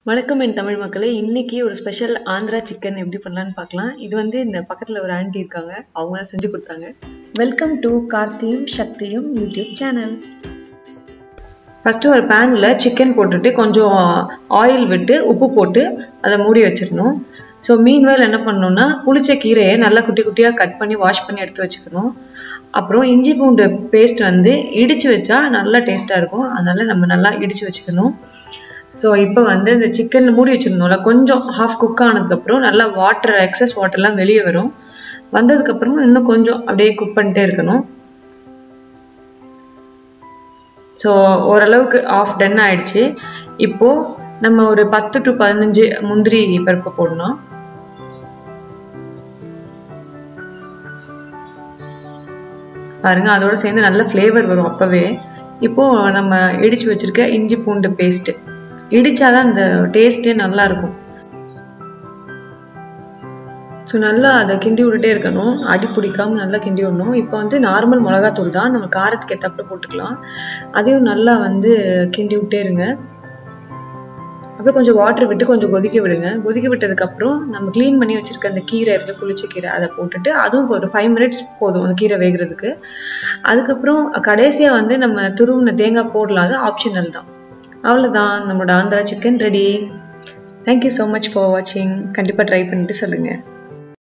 வணக்கம் என் தமிழ் மக்களே இன்னைக்கு ஒரு ஸ்பெஷல் ஆந்திரா சிக்கன் எப்படி பண்ணலான்னு பார்க்கலாம் இது வந்து இந்த பக்கத்தில் ஒரு ஆண்டி இருக்காங்க அவங்க தான் செஞ்சு கொடுத்தாங்க வெல்கம் டு கார்த்தியும் சக்தியும் யூடியூப் சேனல் ஃபஸ்ட்டு ஒரு பேனில் சிக்கன் போட்டுட்டு கொஞ்சம் ஆயில் விட்டு உப்பு போட்டு அதை மூடி வச்சிடணும் ஸோ மீன்வேல் என்ன பண்ணணும்னா புளிச்ச கீரையை நல்லா குட்டி குட்டியாக கட் பண்ணி வாஷ் பண்ணி எடுத்து வச்சுக்கணும் அப்புறம் இஞ்சி பூண்டு பேஸ்ட் வந்து இடித்து வச்சா நல்லா டேஸ்ட்டாக இருக்கும் அதனால் நம்ம நல்லா இடித்து வச்சுக்கணும் ஸோ இப்போ வந்து இந்த சிக்கன் மூடி வச்சிருந்தோம்ல கொஞ்சம் ஹாஃப் குக் ஆனதுக்கப்புறம் நல்லா வாட்டர் எக்ஸஸ் வாட்டர்லாம் வெளியே வரும் வந்ததுக்கப்புறம் இன்னும் கொஞ்சம் அப்படியே குக் பண்ணிட்டே இருக்கணும் ஸோ ஓரளவுக்கு ஆஃப் டன் ஆயிடுச்சு இப்போ நம்ம ஒரு பத்து டு பதினஞ்சு முந்திரி பருப்பு போடணும் பாருங்க அதோட சேர்ந்து நல்ல ஃப்ளேவர் வரும் அப்பவே இப்போ நம்ம இடிச்சு வச்சிருக்க இஞ்சி பூண்டு பேஸ்ட் இடிச்சாதான் அந்த டேஸ்டே நல்லா இருக்கும் ஸோ நல்லா அதை கிண்டி விட்டுட்டே இருக்கணும் அடி பிடிக்காம நல்லா கிண்டி விடணும் இப்போ வந்து நார்மல் மிளகாத்தூள் தான் நம்ம காரத்துக்கு ஏற்றப்பட போட்டுக்கலாம் அதையும் நல்லா வந்து கிண்டி விட்டே இருங்க அப்புறம் கொஞ்சம் வாட்டர் விட்டு கொஞ்சம் கொதிக்க விடுங்க கொதிக்க விட்டதுக்கப்புறம் நம்ம க்ளீன் பண்ணி வச்சிருக்க அந்த கீரை இருக்கு புளிச்ச கீரை அதை போட்டுட்டு அதுவும் ஒரு ஃபைவ் மினிட்ஸ் போதும் அந்த கீரை வேகிறதுக்கு அதுக்கப்புறம் கடைசியாக வந்து நம்ம துருவின தேங்காய் போடலாம் அது ஆப்ஷனல் தான் அவ்வளோதான் நம்மளோட Andhra chicken ready thank you so much for வாட்சிங் கண்டிப்பாக ட்ரை பண்ணிட்டு சொல்லுங்கள்